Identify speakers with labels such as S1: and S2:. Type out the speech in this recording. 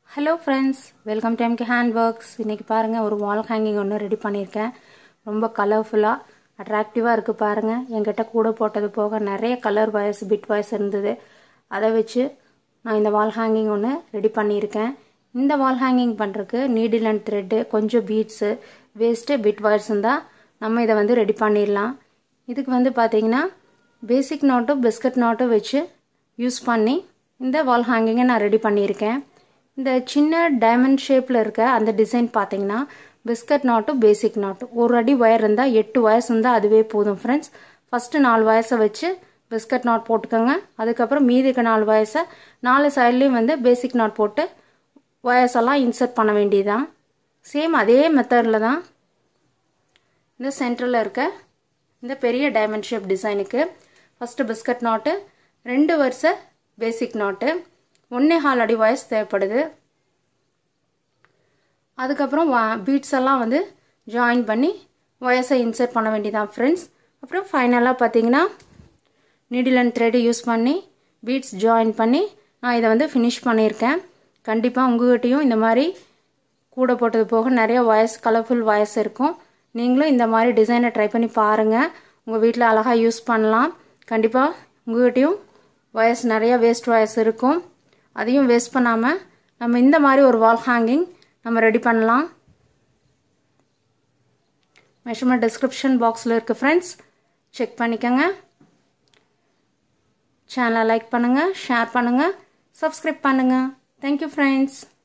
S1: hello friends welcome time to hand works இன்றைக்கி பாருங்கள் ஒரு வால் ஹேங்கிங் ஒன்று ரெடி பண்ணியிருக்கேன் ரொம்ப கலர்ஃபுல்லாக அட்ராக்டிவாக இருக்குது பாருங்கள் என்கிட்ட கூட போட்டது போக நிறைய கலர் வாய்ஸ் பிட் வாய்ஸ் இருந்தது அதை வச்சு நான் இந்த வால் ஹேங்கிங் ஒன்று ரெடி பண்ணியிருக்கேன் இந்த வால் ஹேங்கிங் பண்ணுறதுக்கு நீடில் அண்ட் த்ரெட்டு கொஞ்சம் பீட்ஸு வேஸ்ட்டு பிட் வாய்ஸ் இருந்தால் நம்ம இதை வந்து ரெடி பண்ணிடலாம் இதுக்கு வந்து பார்த்தீங்கன்னா பேசிக் நாட்டும் பிஸ்கட் நாட்டும் வச்சு யூஸ் பண்ணி இந்த வால் ஹேங்கிங்கை நான் ரெடி பண்ணியிருக்கேன் இந்த சின்ன டைமண்ட் ஷேப்பில் இருக்க அந்த டிசைன் பார்த்தீங்கன்னா பிஸ்கட் நாட்டும் பேசிக் நாட்டும் ஒரு அடி ஒயர் இருந்தால் எட்டு வயசு இருந்தால் அதுவே போதும் ஃப்ரெண்ட்ஸ் ஃபஸ்ட்டு நாலு வயசை வச்சு பிஸ்கட் நாட் போட்டுக்கோங்க அதுக்கப்புறம் மீதிக்கு நாலு வயசை நாலு சைட்லேயும் வந்து பேசிக் நாட் போட்டு ஒயர்ஸ் எல்லாம் இன்சர்ட் பண்ண வேண்டியதுதான் சேம் அதே மெத்தடில் தான் இந்த சென்டரில் இருக்க இந்த பெரிய டைமண்ட் ஷேப் டிசைனுக்கு ஃபஸ்ட்டு பிஸ்கட் நாட்டு ரெண்டு வருஷ பேசிக் நாட்டு ஒன்றே ஹால் அடி வயசு தேவைப்படுது அதுக்கப்புறம் பீட்ஸ் எல்லாம் வந்து ஜாயின் பண்ணி வயசை இன்சர்ட் பண்ண வேண்டியதான் ஃப்ரெண்ட்ஸ் அப்புறம் ஃபைனலாக பார்த்தீங்கன்னா நீடில் அண்ட் த்ரெட் யூஸ் பண்ணி பீட்ஸ் ஜாயின் பண்ணி நான் இதை வந்து ஃபினிஷ் பண்ணியிருக்கேன் கண்டிப்பாக உங்கள்கிட்டையும் இந்த மாதிரி கூட போட்டது போக நிறைய வயசு கலர்ஃபுல் வயசு இருக்கும் நீங்களும் இந்த மாதிரி டிசைனை ட்ரை பண்ணி பாருங்கள் உங்கள் வீட்டில் அழகாக யூஸ் பண்ணலாம் கண்டிப்பாக உங்கள்கிட்டையும் வயசு நிறைய வேஸ்ட் வயசு இருக்கும் அதையும் வேஸ்ட் பண்ணாமல் நம்ம இந்த மாதிரி ஒரு வால் ஹேங்கிங் நம்ம ரெடி பண்ணலாம் மெஷர்மெண்ட் டிஸ்கிரிப்ஷன் பாக்ஸில் இருக்குது ஃப்ரெண்ட்ஸ் செக் பண்ணிக்கோங்க சேனலை லைக் பண்ணுங்கள் ஷேர் பண்ணுங்கள் சப்ஸ்கிரைப் பண்ணுங்கள் தேங்க்யூ ஃப்ரெண்ட்ஸ்